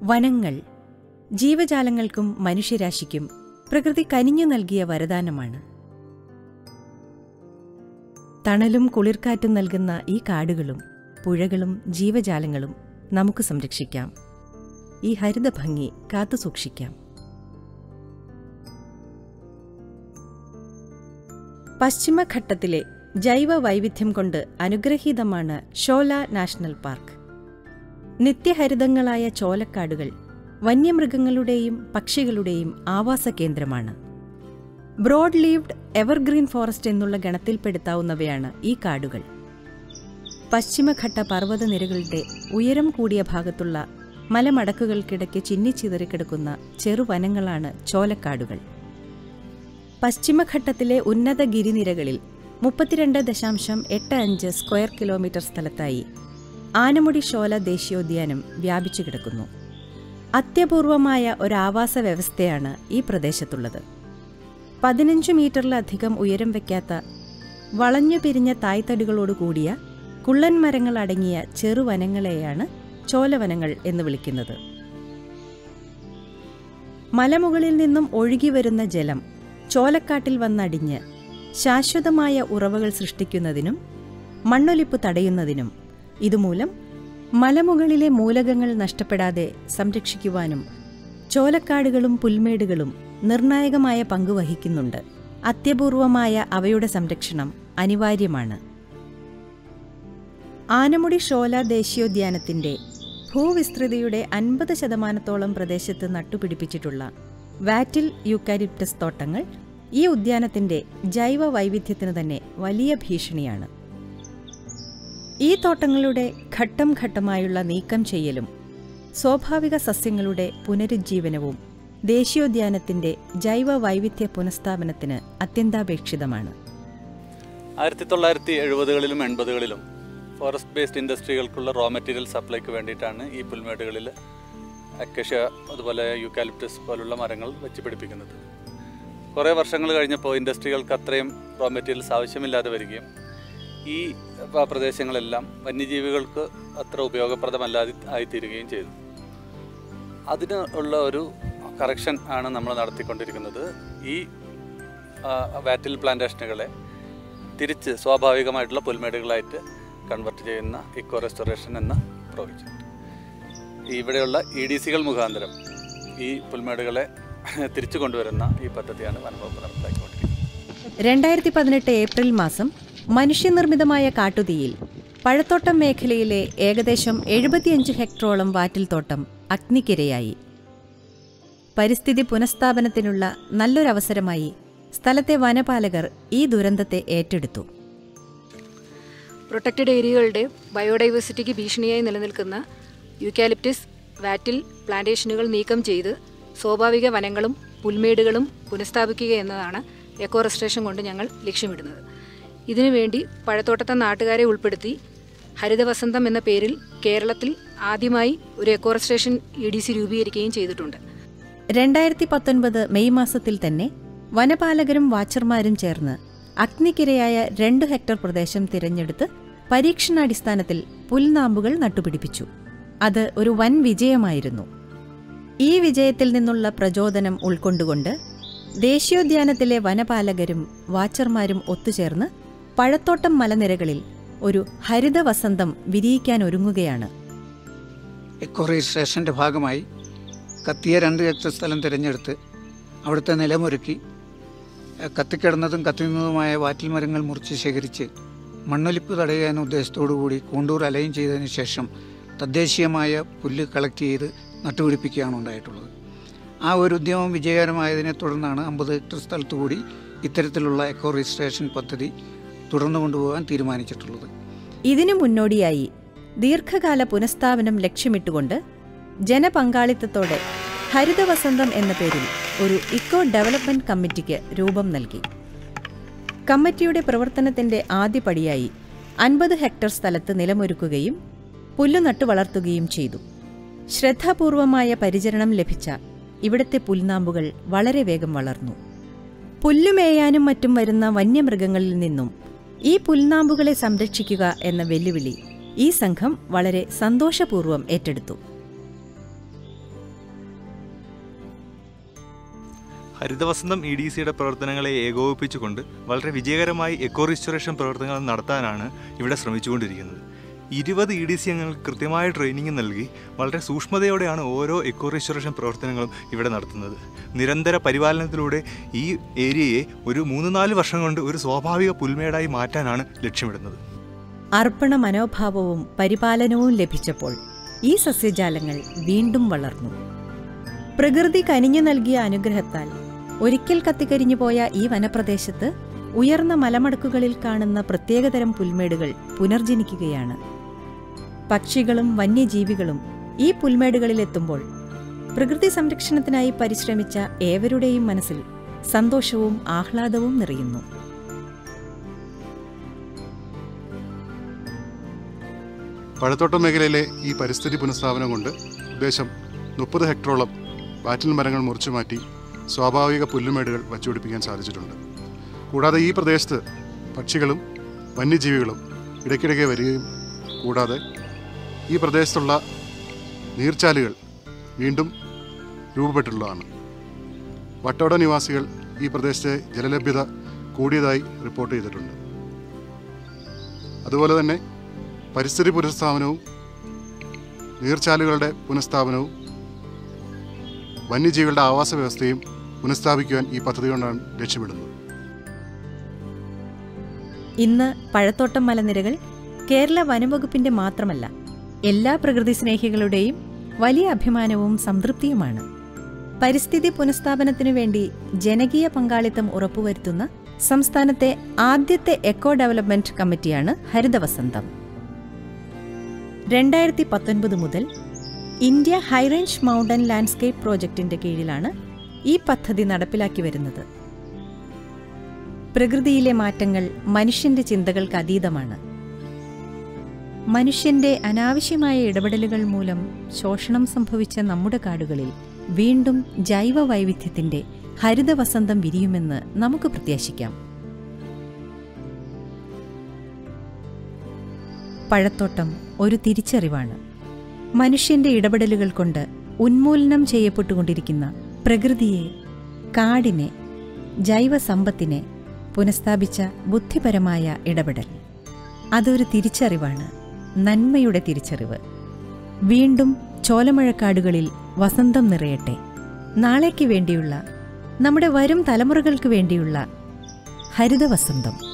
വനങ്ങൾ ജീവജാലങ്ങൾക്കും മനുഷ്യരാശിക്കും പ്രകൃതി കനിഞ്ഞു നൽകിയ വരദാനമാണ് തണലും കുളിർക്കാറ്റും നൽകുന്ന ഈ കാടുകളും പുഴകളും ജീവജാലങ്ങളും നമുക്ക് സംരക്ഷിക്കാം ഈ ഹരിതഭംഗി കാത്തുസൂക്ഷിക്കാം പശ്ചിമഘട്ടത്തിലെ ജൈവ വൈവിധ്യം കൊണ്ട് അനുഗ്രഹീതമാണ് ഷോല നാഷണൽ പാർക്ക് നിത്യഹരിതങ്ങളായ ചോലക്കാടുകൾ വന്യമൃഗങ്ങളുടെയും പക്ഷികളുടെയും ആവാസ കേന്ദ്രമാണ് ബ്രോഡ് ലീവ്ഡ് എവർഗ്രീൻ ഫോറസ്റ്റ് എന്നുള്ള ഗണത്തിൽപ്പെടുത്താവുന്നവയാണ് ഈ കാടുകൾ പശ്ചിമഘട്ട പർവ്വതനിരകളുടെ ഉയരം കൂടിയ ഭാഗത്തുള്ള മലമടക്കുകൾക്കിടയ്ക്ക് ചിന്നിച്ചിതറിക്കിടക്കുന്ന ചെറുവനങ്ങളാണ് ചോലക്കാടുകൾ പശ്ചിമഘട്ടത്തിലെ ഉന്നത ഗിരിനിരകളിൽ മുപ്പത്തിരണ്ട് ദശാംശം എട്ട് അഞ്ച് സ്ക്വയർ കിലോമീറ്റർ സ്ഥലത്തായി ആനമുടി ഷോല ദേശീയോദ്യാനം വ്യാപിച്ചു കിടക്കുന്നു അത്യപൂർവമായ ഒരു ആവാസ വ്യവസ്ഥയാണ് ഈ പ്രദേശത്തുള്ളത് പതിനഞ്ച് മീറ്ററിലധികം ഉയരം വയ്ക്കാത്ത വളഞ്ഞു പിരിഞ്ഞ തായ്തടികളോടുകൂടിയ കുള്ളൻ മരങ്ങൾ അടങ്ങിയ ചെറുവനങ്ങളെയാണ് ചോലവനങ്ങൾ എന്ന് വിളിക്കുന്നത് മലമുകളിൽ നിന്നും ഒഴുകി വരുന്ന ജലം ചോലക്കാട്ടിൽ വന്നടിഞ്ഞ് ശാശ്വതമായ ഉറവകൾ സൃഷ്ടിക്കുന്നതിനും മണ്ണൊലിപ്പ് തടയുന്നതിനും ഇതുമൂലം മലമുകളിലെ മൂലകങ്ങൾ നഷ്ടപ്പെടാതെ സംരക്ഷിക്കുവാനും ചോലക്കാടുകളും പുൽമേടുകളും നിർണായകമായ പങ്ക് വഹിക്കുന്നുണ്ട് അത്യപൂർവമായ അവയുടെ സംരക്ഷണം അനിവാര്യമാണ് ആനമുടി ഷോല ദേശീയോദ്യാനത്തിന്റെ ഭൂവിസ്തൃതിയുടെ അൻപത് ശതമാനത്തോളം പ്രദേശത്ത് നട്ടുപിടിപ്പിച്ചിട്ടുള്ള വാറ്റിൽ യൂക്കാലിപ്റ്റസ് തോട്ടങ്ങൾ ഈ ഉദ്യാനത്തിന്റെ ജൈവ വൈവിധ്യത്തിന് തന്നെ വലിയ ഭീഷണിയാണ് ഈ തോട്ടങ്ങളുടെ ഘട്ടം ഘട്ടമായുള്ള നീക്കം ചെയ്യലും സ്വാഭാവിക സസ്യങ്ങളുടെ പുനരുജ്ജീവനവും ദേശീയോദ്യാനത്തിന്റെ ജൈവ വൈവിധ്യ പുനഃസ്ഥാപനത്തിന് അത്യന്താപേക്ഷിതമാണ് ആയിരത്തി തൊള്ളായിരത്തി എഴുപതുകളിലും എൺപതുകളിലും ഫോറസ്റ്റ് ബേസ്ഡ് ഇൻഡസ്ട്രികൾക്കുള്ള റോ മെറ്റീരിയൽ സപ്ലൈക്ക് വേണ്ടിയിട്ടാണ് ഈ പുൽമേടുകളിൽ അക്കഷ്യ അതുപോലെ യൂക്കാലിപ്റ്റസ് പോലുള്ള മരങ്ങൾ വെച്ച് പിടിപ്പിക്കുന്നത് കുറേ വർഷങ്ങൾ കഴിഞ്ഞപ്പോൾ ഇൻഡസ്ട്രികൾക്ക് അത്രയും റോ മെറ്റീരിയൽസ് ആവശ്യമില്ലാതെ വരികയും ഈ പ- പ്രദേശങ്ങളെല്ലാം വന്യജീവികൾക്ക് അത്ര ഉപയോഗപ്രദമല്ലാതെ ആയിത്തീരുകയും ചെയ്തു അതിന് ഉള്ള ഒരു കറക്ഷൻ ആണ് നമ്മൾ നടത്തിക്കൊണ്ടിരിക്കുന്നത് ഈ ആ, വാറ്റിൽ പ്ലാന്റേഷനുകളെ തിരിച്ച് സ്വാഭാവികമായിട്ടുള്ള പുൽമേടുകളായിട്ട് കൺവെർട്ട് ചെയ്യുന്ന ഇക്കോ റെസ്റ്റോറേഷൻ എന്ന പ്രോജക്റ്റ് ഇവിടെയുള്ള ഇ ഡി സികൾ മുഖാന്തരം ഈ പുൽമേടുകളെ തിരിച്ചു കൊണ്ടുവരുന്ന ഈ പദ്ധതിയാണ് വനംവകുപ്പ് നടപ്പിലാക്കിക്കൊണ്ടിരിക്കുന്നത് രണ്ടായിരത്തി പതിനെട്ട് ഏപ്രിൽ മാസം മനുഷ്യനിർമ്മിതമായ കാട്ടുതീയിൽ പഴത്തോട്ടം മേഖലയിലെ ഏകദേശം എഴുപത്തിയഞ്ച് ഹെക്ടറോളം വാറ്റിൽ തോട്ടം അഗ്നിക്കിരയായി പരിസ്ഥിതി പുനഃസ്ഥാപനത്തിനുള്ള നല്ലൊരവസരമായി സ്ഥലത്തെ വനപാലകർ ഈ ദുരന്തത്തെ ഏറ്റെടുത്തു പ്രൊട്ടക്റ്റഡ് ഏരിയകളുടെ ബയോഡൈവേഴ്സിറ്റിക്ക് ഭീഷണിയായി നിലനിൽക്കുന്ന യൂക്കാലിപ്റ്റിസ് വാറ്റിൽ പ്ലാന്റേഷനുകൾ നീക്കം ചെയ്ത് സ്വാഭാവിക വനങ്ങളും പുൽമേടുകളും പുനഃസ്ഥാപിക്കുക എന്നതാണ് എക്കോ റെസ്ട്രേഷൻ കൊണ്ട് ഞങ്ങൾ ലക്ഷ്യമിടുന്നത് ഇതിനുവേണ്ടി പഴത്തോട്ടത്തെ നാട്ടുകാരെ ഉൾപ്പെടുത്തി ഹരിതവസന്തം എന്ന പേരിൽ കേരളത്തിൽ ആദ്യമായി ഒരു eco restoration E D C രൂപീകരിക്കുകയും ചെയ്തിട്ടുണ്ട് രണ്ടായിരത്തി പത്തൊൻപത് മെയ് മാസത്തിൽ തന്നെ വനപാലകരും വാച്ചർമാരും ചേർന്ന് അഗ്നിക്കിരയായ രണ്ട് ഹെക്ടർ പ്രദേശം തിരഞ്ഞെടുത്ത് പരീക്ഷണാടിസ്ഥാനത്തിൽ പുൽനാമ്പുകൾ നട്ടുപിടിപ്പിച്ചു അത് ഒരു വൻ വിജയമായിരുന്നു ഈ വിജയത്തിൽ നിന്നുള്ള പ്രചോദനം ഉൾക്കൊണ്ടുകൊണ്ട് ദേശീയോദ്യാനത്തിലെ വനപാലകരും വാച്ചർമാരും ഒത്തുചേർന്ന് പഴത്തോട്ടം മലനിരകളിൽ ഒരു ഹരിത വസന്തം വിരിയിക്കാനൊരുങ്ങുകയാണ് എക്കോ രജിസ്ട്രേഷൻ്റെ ഭാഗമായി കത്തിയ രണ്ട് ഹെക്ടർ സ്ഥലം തിരഞ്ഞെടുത്ത് അവിടുത്തെ നിലമൊരുക്കി എഹ്, കത്തിക്കിടന്നതും കത്തുന്നതുമായ വാറ്റിൽ മരങ്ങൾ മുറിച്ച് ശേഖരിച്ച് മണ്ണൊലിപ്പ് തടയുക എന്ന ഉദ്ദേശത്തോടു കൂടി കോണ്ടൂർ അലൈൻ ചെയ്തതിന് ശേഷം തദ്ദേശീയമായ പുല്ല് കളക്ട് ചെയ്ത് നട്ടുപിടിപ്പിക്കുകയാണ് ഉണ്ടായിട്ടുള്ളത് ആ ഒരു ഉദ്യമം വിജയകരമായതിനെ തുടർന്നാണ് അമ്പത് ഹെക്ടർ സ്ഥലത്തു കൂടി ഇത്തരത്തിലുള്ള എക്കോ രജിസ്ട്രേഷൻ പദ്ധതി തുടർന്നു കൊണ്ടുപോകാൻ തീരുമാനിച്ചിട്ടുള്ളത് ഇതിനു മുന്നോടിയായി ദീർഘകാല പുനഃസ്ഥാപനം ലക്ഷ്യമിട്ടുകൊണ്ട് ജനപങ്കാളിത്തത്തോടെ ഹരിതവസന്തം എന്ന പേരിൽ ഒരു ഇക്കോ ഡെവലപ്മെന്റ് കമ്മിറ്റിക്ക് രൂപം നൽകി കമ്മിറ്റിയുടെ പ്രവർത്തനത്തിന്റെ ആദ്യപടിയായി അൻപത് ഹെക്ടർ സ്ഥലത്ത് നിലമൊരുക്കുകയും പുല്ലു നട്ടു വളർത്തുകയും ചെയ്തു ശ്രദ്ധാപൂർവമായ പരിചരണം ലഭിച്ച ഇവിടത്തെ പുൽനാമ്പുകൾ വളരെ വേഗം വളർന്നു പുല്ലുമേയാനും മറ്റും വരുന്ന വന്യമൃഗങ്ങളിൽ നിന്നും ഈ പുൽനാമ്പുകളെ സംരക്ഷിക്കുക എന്ന വെല്ലുവിളി ഈ സംഘം വളരെ സന്തോഷപൂർവ്വം ഏറ്റെടുത്തു ഹരിതവസന്തം ഇ ഡി സിയുടെ പ്രവർത്തനങ്ങളെ ഏകോപിപ്പിച്ചുകൊണ്ട് വളരെ വിജയകരമായി എക്കോ റിസ്റ്റോറേഷൻ പ്രവർത്തനങ്ങൾ നടത്താനാണ് ഇവിടെ ശ്രമിച്ചുകൊണ്ടിരിക്കുന്നത് ഇരുപത് ഇ ഡി സി അംഗങ്ങൾക്ക് കൃത്യമായ ട്രെയിനിങ് നൽകി വളരെ സൂക്ഷ്മതയോടെയാണ് ഓരോ എക്കോ റിസ്റ്റോറേഷൻ പ്രവർത്തനങ്ങളും ഇവിടെ നടത്തുന്നത് നിരന്തര പരിപാലനത്തിലൂടെ ഈ ഏരിയയെ ഒരു മൂന്ന് നാല് വർഷം കൊണ്ട് ഒരു സ്വാഭാവിക പുൽമേടായി മാറ്റാനാണ് ലക്ഷ്യമിടുന്നത് അർപ്പണ മനോഭാവവും പരിപാലനവും ലഭിച്ചപ്പോൾ ഈ സസ്യജാലങ്ങൾ വീണ്ടും വളർന്നു പ്രകൃതി കനിഞ്ഞു നൽകിയ അനുഗ്രഹത്താൽ ഒരിക്കൽ കത്തിക്കരിഞ്ഞു പോയ ഈ വനപ്രദേശത്ത് ഉയർന്ന മലമടക്കുകളിൽ കാണുന്ന പ്രത്യേകതരം പുൽമേടുകൾ പുനർജനിക്കുകയാണ് പക്ഷികളും വന്യജീവികളും ഈ പുൽമേടുകളിലെത്തുമ്പോൾ പ്രകൃതി സംരക്ഷണത്തിനായി പരിശ്രമിച്ച ഏവരുടെയും മനസ്സിൽ സന്തോഷവും ആഹ്ലാദവും നിറയുന്നു പഴത്തോട്ടം മേഖലയിലെ ഈ പരിസ്ഥിതി പുനഃസ്ഥാപനം കൊണ്ട് ഉദ്ദേശം മുപ്പത് ഹെക്ടറോളം വാറ്റിൽ മരങ്ങൾ മുറിച്ചു മാറ്റി സ്വാഭാവിക പുല്ലുമേടുകൾ വച്ചുപിടിപ്പിക്കാൻ സാധിച്ചിട്ടുണ്ട് കൂടാതെ ഈ പ്രദേശത്ത് പക്ഷികളും വന്യജീവികളും ഇടയ്ക്കിടയ്ക്ക് വരികയും കൂടാതെ ഈ പ്രദേശത്തുള്ള നീർച്ചാലുകൾ വീണ്ടും രൂപപ്പെട്ടിട്ടുള്ളതാണ് വട്ടവട നിവാസികൾ ഈ പ്രദേശത്തെ ജലലഭ്യത കൂടിയതായി റിപ്പോർട്ട് ചെയ്തിട്ടുണ്ട് അതുപോലെ തന്നെ പരിസ്ഥിതി പുനഃസ്ഥാപനവും നീർച്ചാലുകളുടെ പുനഃസ്ഥാപനവും വന്യജീവികളുടെ ആവാസ വ്യവസ്ഥയും പുനഃസ്ഥാപിക്കുവാൻ ഈ പദ്ധതി കൊണ്ടാണ് ലക്ഷ്യമിടുന്നത് ഇന്ന് പഴത്തോട്ടം മലനിരകൾ കേരള വനംവകുപ്പിന്റെ മാത്രമല്ല എല്ലാ പ്രകൃതി സ്നേഹികളുടെയും വലിയ അഭിമാനവും സംതൃപ്തിയുമാണ് പരിസ്ഥിതി പുനഃസ്ഥാപനത്തിനു വേണ്ടി ജനകീയ പങ്കാളിത്തം ഉറപ്പുവരുത്തുന്ന സംസ്ഥാനത്തെ ആദ്യത്തെ എക്കോ ഡെവലപ്മെന്റ് കമ്മിറ്റിയാണ് ഹരിതവസന്തം രണ്ടായിരത്തി പത്തൊൻപത് മുതൽ ഇന്ത്യ ഹൈറേഞ്ച് മൗണ്ടൻ ലാൻഡ്സ്കേപ്പ് പ്രോജക്റ്റിന്റെ കീഴിലാണ് ഈ പദ്ധതി നടപ്പിലാക്കി വരുന്നത് പ്രകൃതിയിലെ മാറ്റങ്ങൾ മനുഷ്യന്റെ ചിന്തകൾക്ക് അതീതമാണ് മനുഷ്യന്റെ അനാവശ്യമായ ഇടപെടലുകൾ മൂലം ശോഷണം സംഭവിച്ച നമ്മുടെ കാടുകളിൽ വീണ്ടും ജൈവ വൈവിധ്യത്തിന്റെ ഹരിതവസന്തം വിരിയുമെന്ന് നമുക്ക് പ്രത്യാശിക്കാം പഴത്തോട്ടം ഒരു തിരിച്ചറിവാണ് മനുഷ്യന്റെ ഇടപെടലുകൾ കൊണ്ട് ഉന്മൂലനം ചെയ്യപ്പെട്ടുകൊണ്ടിരിക്കുന്ന പ്രകൃതിയെ കാടിനെ ജൈവസമ്പത്തിനെ പുനഃസ്ഥാപിച്ച ബുദ്ധിപരമായ ഇടപെടൽ അതൊരു തിരിച്ചറിവാണ് നന്മയുടെ തിരിച്ചറിവ് വീണ്ടും ചോലമഴക്കാടുകളിൽ വസന്തം നിറയട്ടെ നാളേക്ക് വേണ്ടിയുള്ള നമ്മുടെ വരും തലമുറകൾക്ക് വേണ്ടിയുള്ള ഹരിതവസന്തം